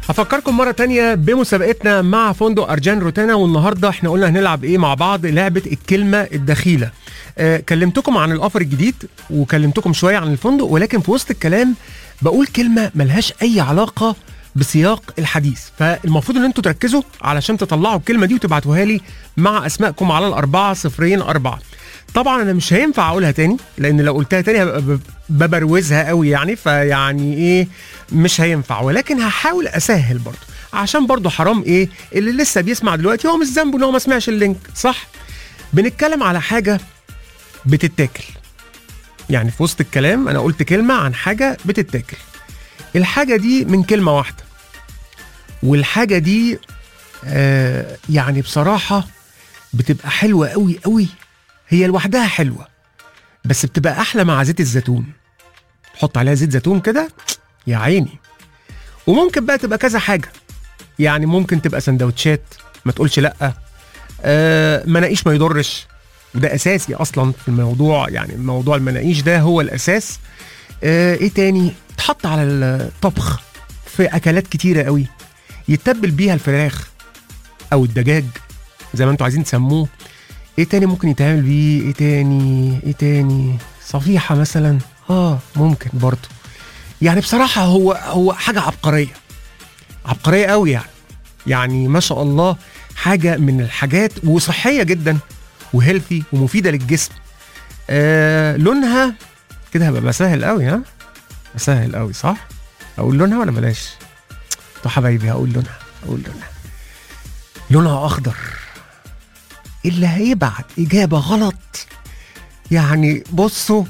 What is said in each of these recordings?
هفكركم مرة تانية بمسابقتنا مع فندق أرجان روتانا والنهاردة احنا قلنا هنلعب ايه مع بعض لعبة الكلمة الدخيلة آه كلمتكم عن الأوفر الجديد وكلمتكم شوية عن الفندق ولكن في وسط الكلام بقول كلمة ملهاش أي علاقة بسياق الحديث فالمفروض ان انتوا تركزوا علشان تطلعوا الكلمة دي وتبعتوها لي مع أسمائكم على الأربعة صفرين أربعة طبعا انا مش هينفع اقولها تاني لان لو قلتها تاني هبقى ب- ببروزها قوي يعني فيعني ايه مش هينفع ولكن هحاول اسهل برضه عشان برضه حرام ايه اللي لسه بيسمع دلوقتي هو مش ذنبه ان هو ما سمعش اللينك صح بنتكلم على حاجه بتتاكل يعني في وسط الكلام انا قلت كلمه عن حاجه بتتاكل الحاجه دي من كلمه واحده والحاجه دي آه يعني بصراحه بتبقى حلوه قوي قوي هي لوحدها حلوه بس بتبقى احلى مع زيت الزيتون تحط عليها زيت زيتون كده يا عيني وممكن بقى تبقى كذا حاجه يعني ممكن تبقى سندوتشات ما تقولش لا آه مناقيش ما يضرش وده اساسي اصلا في الموضوع يعني موضوع المناقيش ده هو الاساس آه ايه تاني تحط على الطبخ في اكلات كتيره قوي يتبل بيها الفراخ او الدجاج زي ما انتوا عايزين تسموه ايه تاني ممكن يتعمل بيه ايه تاني ايه تاني صفيحة مثلا اه ممكن برضه يعني بصراحة هو هو حاجة عبقرية عبقرية قوي يعني يعني ما شاء الله حاجة من الحاجات وصحية جدا وهيلثي ومفيدة للجسم آه لونها كده هبقى بسهل قوي ها بسهل قوي صح اقول لونها ولا بلاش طب حبايبي هقول لونها اقول لونها لونها اخضر اللي هيبعت إجابة غلط يعني بصوا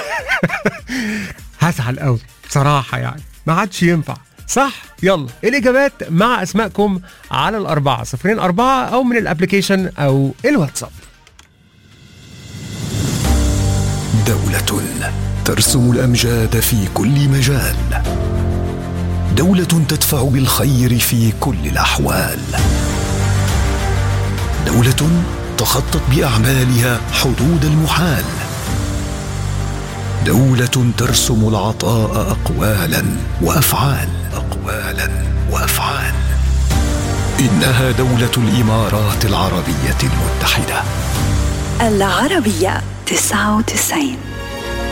هزعل قوي بصراحة يعني ما عادش ينفع صح يلا الإجابات مع أسمائكم على الأربعة صفرين أربعة أو من الأبليكيشن أو الواتساب دولة ترسم الأمجاد في كل مجال دولة تدفع بالخير في كل الأحوال دولة تخطت بأعمالها حدود المحال دولة ترسم العطاء أقوالا وأفعال أقوالا وأفعال إنها دولة الإمارات العربية المتحدة العربية 99